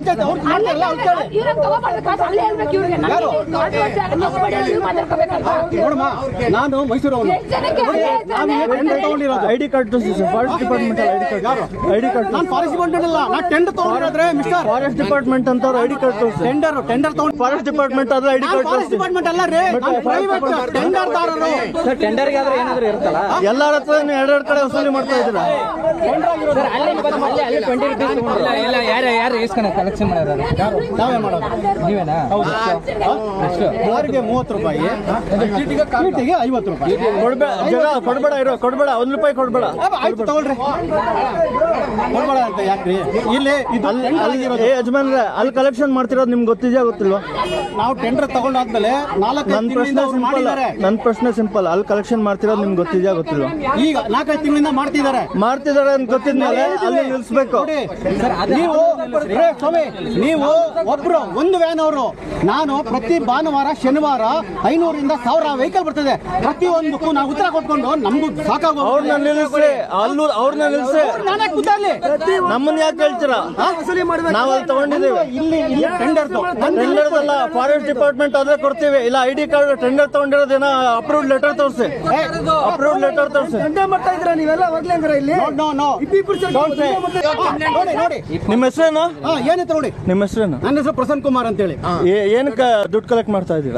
ಅವ್ರು ಮಾಡ್ತಾರಲ್ಲ ಅವ್ರು ಕೇಳಿ ಇವ್ರಿಗೆ ತಗೋಬಾರ್ದು ಕಾಸು ಅಲ್ಲೇ ಹೇಳ್ಬೇಕು ಇವ್ರಿಗೆ ಯಾರು? ನೋಡಮ್ಮ ನಾನು ಮೈಸೂರು ಅವನು ಎಷ್ಟ್ ಜನಕ್ಕೆ ನೋಡಿ, ಅನ್ಯಾಯ ನಾನು ಆಯ್ತು? ಟೆಂಡರ್ ತಗೊಂಡಿರೋದು ಐಡಿ ಕಾರ್ಡ್ ತೋರಿಸಿ sir forest department ID card ಯಾರು? ಐಡಿ ಕಾರ್ಡ್ ನಾನು ಫಾರೆಸ್ಟ್ ಡಿಪಾರ್ಟ್ಮೆಂಟ್ ಅಲ್ಲ ನಾನು ಟೆಂಡರ್ ತಗೊಂಡಿರೋದ್ರೆ ಮಿಸ್ಟರ್ ಫಾರೆಸ್ಟ್ ಡಿಪಾರ್ಟ್ಮೆಂಟ್ ಅಂತ ಐಡಿ ಕಾರ್ಡ್ ತೋರಿಸಿ ಟೆಂಡರ್ ಟೆಂಡರ್ ತಗೊಂಡು ಫಾರೆಸ್ಟ್ ಡಿಪಾರ್ಟ್ಮೆಂಟ್ ಆದ್ರೆ ಐಡಿ ಕಾರ್ಡ್ ಫಾರೆಸ್ಟ್ ತೋರಿಸಿ ಡಿಪಾರ್ಟ್ಮೆಂಟ್ ಅಲ್ಲ ರೀ ಪ್ರೈವೇಟ್ ಟೆಂಡರ್ ದಾರರು ಸರ್ ಟೆಂಡರ್ಗೆ ಆದ್ರೆ ಏನಾದ್ರು ಇರುತ್ತಲ್ಲ ಎಲ್ಲರ ಹತ್ರ ನೀವು ಎರಡೆರಡು ಕಡೆ ವಸೂಲಿ ಮಾಡ್ತಾ ಇದ್ದೀರಾ ಸರ್ ಅಲ್ಲಿ ಅಲ್ಲಿ ಅಲ್ಲಿ ಟ್ವೆಂಟಿ ರುಪೀಸ್ ಇಲ್ಲ ಇಲ್ಲ ಯಾರು ಯಾರು ಇಸ್ಕೊಂಡ ಕಲೆಕ್ಷನ್ ಮಾಡೋದು ನಾವೇ ಮಾಡೋದು ನೀವೇನಾ ಹೌದು ಯಾರಿಗೆ ಮೂವತ್ತು ರೂಪಾಯಿ ಚೀಟಿಗೆ ಐವತ್ತು ರೂಪಾಯಿ ಕೊಡ್ಬೇಡ ಜಗ ಕೊಡ್ಬೇಡ ಇರೋ ಕೊಡ್ಬೇಡ ಒಂದ್ ರೂಪಾಯಿ ಕೊಡ್ಬೇಡ ಅಬ್ಬ, ಆಯ್ತು ತಗೊಳ್ರಿ ಕೊಡ್ಬೇಡ ಅಂತ ಯಾಕ್ರಿ ಇಲ್ಲಿ ಇದು ಅಲ್ಲಿ ಟೆಂಡರ್ ಅಲ್ಲಿ ಆಗಿರೋದು ಏ ಯಜಮಾನ್ರೆ ಅಲ್ಲಿ ಕಲೆಕ್ಷನ್ ಮಾಡ್ತಿರೋದು ನಿಮ್ಗೆ ಗೊತ್ತಿದ್ಯಾ ಗೊತ್ತಿಲ್ವಾ ನಾವು ಟೆಂಡರ್ ತಗೊಂಡಾದ್ಮೇಲೆ ನಾಲ್ಕು ನನ್ನ ಪ್ರಶ್ನೆ ತಿಂಗಳಿಂದ ಅವ್ರು ಸಿಂಪಲ್ ಮಾಡಿದ್ದಾರೆ ನನ್ನ ಪ್ರಶ್ನೆ ಸಿಂಪಲ್ ಅಲ್ಲಿ ಕಲೆಕ್ಷನ್ ಮಾಡ್ತಿರೋದು ನಿಮ್ಗೆ ಗೊತ್ತಿದ್ಯಾ ಗೊತ್ತಿಲ್ವಾ ಈಗ ನಾಲ್ಕೈದು ತಿಂಗಳಿಂದ ಮಾಡ್ತಿದ್ದಾರೆ ಮಾಡ್ತಿದ್ದಾರೆ ಅಂತ ಗೊತ್ತಿದ್ಮೇಲೆ ಅಲ್ಲಿ ನಿಲ್ಸ್ಬೇಕು ನೋಡಿ, ನೀವು ರೇ, ಸ್ವಾಮಿ ನೀವು ಒಬ್ರು ಒಂದು ವ್ಯಾನ್ ಅವರು ನಾನು ಪ್ರತಿ ಭಾನುವಾರ ಶನಿವಾರ ಐನೂರಿಂದ ಸಾವಿರ ವೆಹಿಕಲ್ ಬರ್ತದೆ ಪ್ರತಿಯೊಂದಕ್ಕೂ ನಾವು ಉತ್ತರ ಕೊಟ್ಕೊಂಡು ನಮ್ಗೂ ಸಾಕಾಗೋ ಅವ್ರನ್ನ ನಿಲ್ಲಿಸಿ ಅಲ್ಲೂ ಅವ್ರನ್ನ ನಿಲ್ಲಿಸಿ ನಾನೇ ಕೂತಲ್ಲಿ ನಮ್ಮನ್ನ ಯಾಕೆ ಹೇಳ್ತೀರಾ ನಾವು ಅಲ್ಲಿ ತಗೊಂಡಿದ್ದೀವಿ ಇಲ್ಲಿ ಇಲ್ಲಿ ಟೆಂಡರ್ ಟೆಂಡರ್ ಅಲ್ಲ ಫಾರೆಸ್ಟ್ ಡಿಪಾರ್ಟ್ಮೆಂಟ್ ಆದ್ರೆ ಕೊಡ್ತೀವಿ ಇಲ್ಲ ಐ ಡಿ ಕಾರ್ಡ್ ಟೆಂಡರ್ ತಗೊಂಡಿರೋದೇನೋ ಅಪ್ರೂವ್ಡ್ ಲೆಟರ್ ತೋರಿಸಿ ಅಪ್ರೂವ್ಡ್ ಲೆಟರ್ ತೋರಿಸಿ ನೋಡಿ ನೋಡಿ ನಿಮ್ಮ ಹೆಸರೇನು ಹಾ ಏನಿತ್ತು ನೋಡಿ ನಿಮ್ಮ ಹೆಸರೇನು ನನ್ನ ಹೆಸರು ಪ್ರಸನ್ನ ಕುಮಾರ್ ಅಂತ ಹೇಳಿ ಏ- ಏನಕ್ಕೆ ದುಡ್ಡು ಕಲೆಕ್ಟ್ ಮಾಡ್ತಾ ಇದ್ದೀರಾ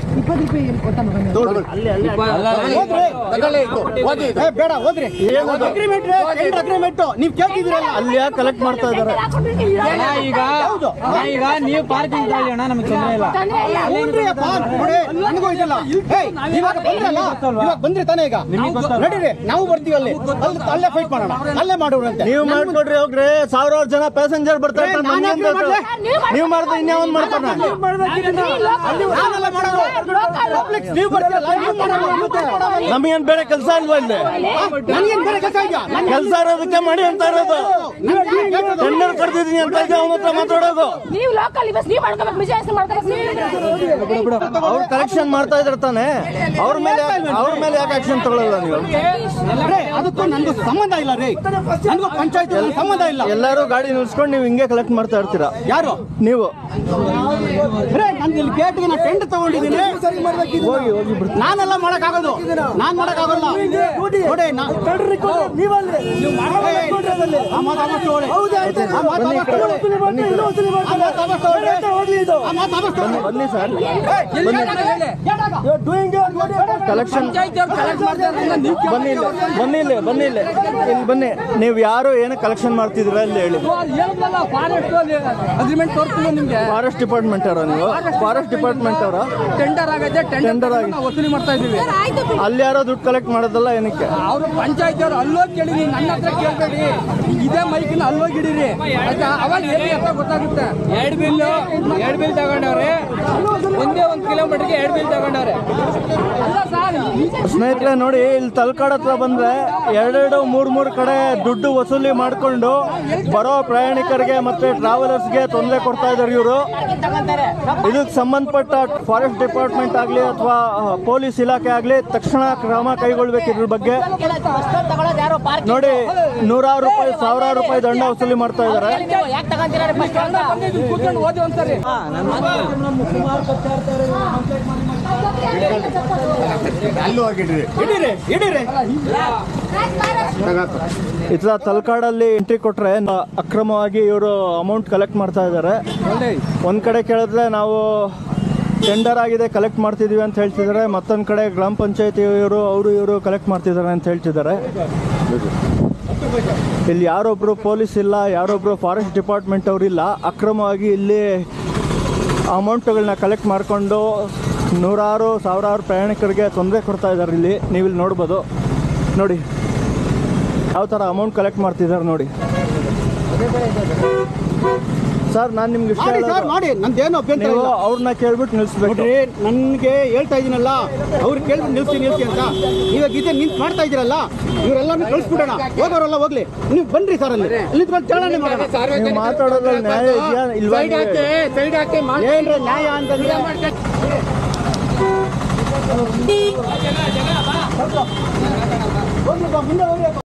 ಹೋದ್ರಿ ಏ, ಬೇಡ ಹೋದ್ರಿ ಅಗ್ರಿಮೆಂಟ್ ಟೆಂಡರ್ ಅಗ್ರಿಮೆಂಟ್ ನೀವು ಕೇಳ್ತಿದ್ದೀರಲ್ಲ ಅಲ್ಲಿ ಯಾಕೆ ಕಲೆಕ್ಟ್ ಮಾಡ್ತಾ ಇದ್ದಾರೆ ಈಗ ಹೌದು. ಈಗ ನೀವು ಪಾರ್ಕಿಂಗ್ ಅಣ್ಣ ನಮಗೆ ತೊಂದರೆ ಇಲ್ಲ ಹೌದ್ರಿ ಅಪ್ಪ, ನೋಡಿ ನನಗೂ ಇದೆಲ್ಲ ಏಯ್, ಇವಾಗ ಬಂದ್ರಲ್ಲ ಇವಾಗ ಬಂದ್ರಿ ತಾನೇ ಈಗ ನಡೀರಿ ನಾವು ಬರ್ತೀವಿ ಅಲ್ಲಿ ಅಲ್ಲಿ- ಅಲ್ಲೇ ಫೈಟ್ ಮಾಡೋಣ ಅಲ್ಲೇ ಮಾಡೋರಂತೆ ನೀವು ಮಾಡ್ಕೊಡ್ರಿ ಹೋಗ್ರಿ ಸಾವಿರಾರು ಜನ ಪ್ಯಾಸೆಂಜರ್ ಬರ್ತಾ ಇರ್ತಾರೆ ನಾನ್ ನಮ್ಗೇನ್ ಯಾಕೆ ಬೇಕು? ಮಾಡ್ಲೆ? ನೀವು ಮಾಡಿದ್ರೆ ಇನ್ಯಾವನ್ ಮಾಡ್ತಾನೆ ನಾನೆಲ್ಲ ಮಾಡೋದು ಪಬ್ಲಿಕ್ ನೀವು ಬರ್ತೀರಲ್ಲ ನೀವು ಮಾಡೋದು ನಮಗೇನ್ ಬೇರೆ ಕೆಲಸ ಇಲ್ವಾ ಇಲ್ಲಿ ನನಗೇನ್ ಬೇರೆ ಕೆಲಸ ಇದೆಯಾ ನನ್ ಕೆಲಸ ಇರೋದಕ್ಕೆ ಮಾಡಿ ಅಂತ ಇರೋದು ಟೆಂಡರ್ ಕರೆದಿದ್ದೀನಿ ಅಂತ ಇದ್ದೆ ಅವನ ಹತ್ರ ಮಾತಾಡೋದು ನೀವು ಲೋಕಲ್ ಬಸ್ ನೀವು ಮಾಡ್ಕೋಬೇಕು ಬಿಸ್ನೆಸ್ ಮಾಡ್ಕೋಬೇಕು ನೀವು ಅವ್ರು ಕಲೆಕ್ಷನ್ ಮಾಡ್ತಾ ಇದ್ರ ತಾನೆ ಅವ್ರ ಮೇಲೆ ಯಾಕೆ- ಅವ್ರ ಮೇಲೆ ಯಾಕೆ ಆಕ್ಷನ್ ತಗೊಳ್ಳಲ್ಲ ನೀವು ರೇ ಅದಕ್ಕೂ ನನಗೂ ಸಂಬಂಧ ಇಲ್ಲ ರೀ ನನಗೂ ಪಂಚಾಯತ್ ಸಂಬಂಧ ಇಲ್ಲ ಎಲ್ಲರೂ ಗಾಡಿ ನಿಲ್ಸ್ಕೊಂಡು ನೀವು ಹಿಂಗೆ ಕಲೆಕ್ಟ್ ಮಾಡ್ತಾ ಇರ್ತೀರಾ ಯಾರು ನೀವು ರೇ ನಾನು ಇಲ್ಲಿ ಗೇಟ್ಗೆ ನಾನು ಟೆಂಟ್ ತಗೊಂಡಿದ್ದೀನಿ ಹೋಗಿ ಹೋಗಿ ಬಿಡ್ತೀನಿ ನಾನೆಲ್ಲ ಮಾಡಕ್ ಆಗೋದು ನಾನ್ ಮಾಡಕ್ ಆಗೋಲ್ಲ ನೋಡಿ ನಾ- ಏಯ್, ಆ ಮಾತು ಅವತ್ತು ಹೇಳಿ. ಆ ಮಾತು ಅವತ್ತು ಹೇಳಿ. ಆ ಮಾತು ಅವತ್ತು ಹೇಳಿ. ಆ ಮಾತು ಅವತ್ತು ಹೇಳಿ. ಬನ್ನಿ ಸರ್ ಕಲೆಕ್ಷನ್ ಬನ್ನಿ ಇಲ್ಲಿ ಬನ್ನಿ ಇಲ್ಲಿ ಬನ್ನಿ ಇಲ್ಲಿ ಇಲ್ಲಿ ಬನ್ನಿ ನೀವು ಯಾರು ಏನು ಕಲೆಕ್ಷನ್ ಮಾಡ್ತಿದ್ದೀರಾ ಇಲ್ಲಿ ಹೇಳಿ ಅಗ್ರಿಮೆಂಟ್ ತೋರಿಸ್ತೀವಿ ನಿಮ್ಗೆ ಫಾರೆಸ್ಟ್ ಡಿಪಾರ್ಟ್ಮೆಂಟ್ ಅವರ ನೀವು ಫಾರೆಸ್ಟ್ ಡಿಪಾರ್ಟ್ಮೆಂಟ್ ಅವರ ಟೆಂಡರ್ ಆಗೈತೆ Tender ಟೆಂಡರ್ ಆಗಿದೆ. ನಾವು ವಸೂಲಿ ಮಾಡ್ತಾ ಇದೀವಿ ಅಲ್ಲಿ ಯಾರೋ ದುಡ್ಡು ಕಲೆಕ್ಟ್ ಮಾಡೋದಲ್ಲ ಏನಕ್ಕೆ ಅವರು ಪಂಚಾಯತ್ ಅವರು ಅಲ್ಲೋಗಿ ಕೇಳಿ ನೀವು ನನ್ನ ಹತ್ರ ಕೇಳ್ಬೇಡಿ ಇದೇ ಮೈಕಿನ ಅಲ್ಲೋಗಿ ಹಿಡೀರಿ ಆಯ್ತಾ ಅವಾಗ ಏನೇ ಅಂತ ಗೊತ್ತಾಗುತ್ತೆ ಎರಡು ಬಿಲ್ ಎರಡು ಬಿಲ್ ತಗೊಂಡವ್ರೆ ಒಂದೇ ಒಂದು ಕಿಲೋಮೀಟರ್ಗೆ ಎರಡು ಬಿಲ್ ತಗೊಂಡವ್ರೆ ಅಲ್ಲ ಸರ್ ಸ್ನೇಹಿತರೆ ನೋಡಿ ಇಲ್ಲಿ ತಲಕಾಡ್ ಹತ್ರ ಬಂದ್ರೆ ಎರಡೆರಡು ಮೂರ್ ಮೂರ್ ಕಡೆ ದುಡ್ಡು ವಸೂಲಿ ಮಾಡ್ಕೊಂಡು ಬರೋ ಪ್ರಯಾಣಿಕರಿಗೆ ಮತ್ತೆ ಟ್ರಾವೆಲರ್ಸ್ಗೆ ತೊಂದರೆ ಕೊಡ್ತಾ ಇದ್ದಾರೆ ಇವರು ಇದಕ್ಕೆ ಸಂಬಂಧಪಟ್ಟ ಫಾರೆಸ್ಟ್ ಡಿಪಾರ್ಟ್ಮೆಂಟ್ ಆಗಲಿ ಅಥವಾ ಪೊಲೀಸ್ ಇಲಾಖೆ ಆಗಲಿ ತಕ್ಷಣ ಕ್ರಮ ಕೈಗೊಳ್ಬೇಕು ಇದ್ರ ಬಗ್ಗೆ ನೋಡಿ ನೂರಾರು ರೂಪಾಯಿ ಸಾವಿರಾರು ರೂಪಾಯಿ ದಂಡ ವಸೂಲಿ ಮಾಡ್ತಾ ಇದ್ದಾರೆ ಬಂದಿದ್ದು ಕೂತ್ಕೊಂಡು ಓದಿ ಒಂದ್ಸರಿ ಹಿಡೀರಿ ಹಿಡೀರಿ ಈ ತರ ತಲಕಾಡಲ್ಲಿ ಎಂಟ್ರಿ ಕೊಟ್ರೆ ನ- ಅಕ್ರಮವಾಗಿ ಇವರು ಅಮೌಂಟ್ ಕಲೆಕ್ಟ್ ಮಾಡ್ತಾ ಇದ್ದಾರೆ ಒಂದ್ ಕಡೆ ಕೇಳಿದ್ರೆ ನಾವು ಟೆಂಡರ್ ಆಗಿದೆ ಕಲೆಕ್ಟ್ ಮಾಡ್ತಿದೀವಿ ಅಂತ ಹೇಳ್ತಿದ್ದಾರೆ ಮತ್ತೊಂದ್ ಕಡೆ ಗ್ರಾಮ ಪಂಚಾಯತಿ ಇವರು ಅವರು ಇವರು ಕಲೆಕ್ಟ್ ಮಾಡ್ತಿದ್ದಾರೆ ಅಂತ ಹೇಳ್ತಿದ್ದಾರೆ ಇಲ್ಲಿ ಯಾರೊಬ್ರು ಪೊಲೀಸ್ ಇಲ್ಲ ಯಾರೊಬ್ರು ಫಾರೆಸ್ಟ್ ಡಿಪಾರ್ಟ್ಮೆಂಟ್ ಅವರಿಲ್ಲ ಅಕ್ರಮವಾಗಿ ಇಲ್ಲಿ ಅಮೌಂಟ್ಗಳನ್ನ ಕಲೆಕ್ಟ್ ಮಾಡಿಕೊಂಡು ನೂರಾರು ಸಾವಿರಾರು ಪ್ರಯಾಣಿಕರಿಗೆ ತೊಂದರೆ ಕೊಡ್ತಾ ಇದ್ದಾರೆ ಇಲ್ಲಿ ನೀವು ಇಲ್ಲಿ ನೋಡ್ಬೋದು ನೋಡಿ ಯಾವ ಥರ ಅಮೌಂಟ್ ಕಲೆಕ್ಟ್ ಮಾಡ್ತಿದ್ದಾರೆ ನೋಡಿ ಸರ್ ನಾನು ನಿಮ್ಗೆ ಇಷ್ಟ ಮಾಡಿ ಸರ್ ಹೇಳೋದು, ಮಾಡಿ ನಂದೇನು ಅಭ್ಯಂತರ ನೀವು ಇಲ್ಲ ಅವ್ರನ್ನ ಕೇಳ್ಬಿಟ್ಟು ನಿಲ್ಲಿಸ್ಬೇಕು ನೋಡ್ರಿ ನನ್ಗೆ ಹೇಳ್ತಾ ಇದೀನಲ್ಲ ಅವ್ರು ಕೇಳ್ಬಿಟ್ಟು ನಿಲ್ಸಿ ನಿಲ್ಸಿ ಅಂತ ಇವಾಗ ಇದೇ ನಿಂತು ಮಾಡ್ತಾ ಇದೀರಲ್ಲ ಇವರೆಲ್ಲರೂ ಕಳಿಸ್ಬಿಡೋಣ ಹೋಗೋರೆಲ್ಲ ಹೋಗ್ಲಿ ನೀವು ಬನ್ರಿ ಸರ್ ಅಲ್ಲಿ ಅಲ್ಲಿ ಬಂದು ಚಲನೆ ಮಾಡೋಣ ನೀವು ಮಾತಾಡೋದ್ರಲ್ಲಿ ನ್ಯಾಯ ಇದೆಯಾ ಇಲ್ವಾ ಸೈಡ್ ನೀವೇ ಹಾಕಿ ಹೇಳಿ. ಸೈಡ್ ಹಾಕಿ ಏನ್ರಿ ನ್ಯಾಯ ಅಂತಂದ್ರೆ ಹೋಗ್ಲಿ ಬಾ, ಮುಂದೆ ಹೋಗ್ಲಿ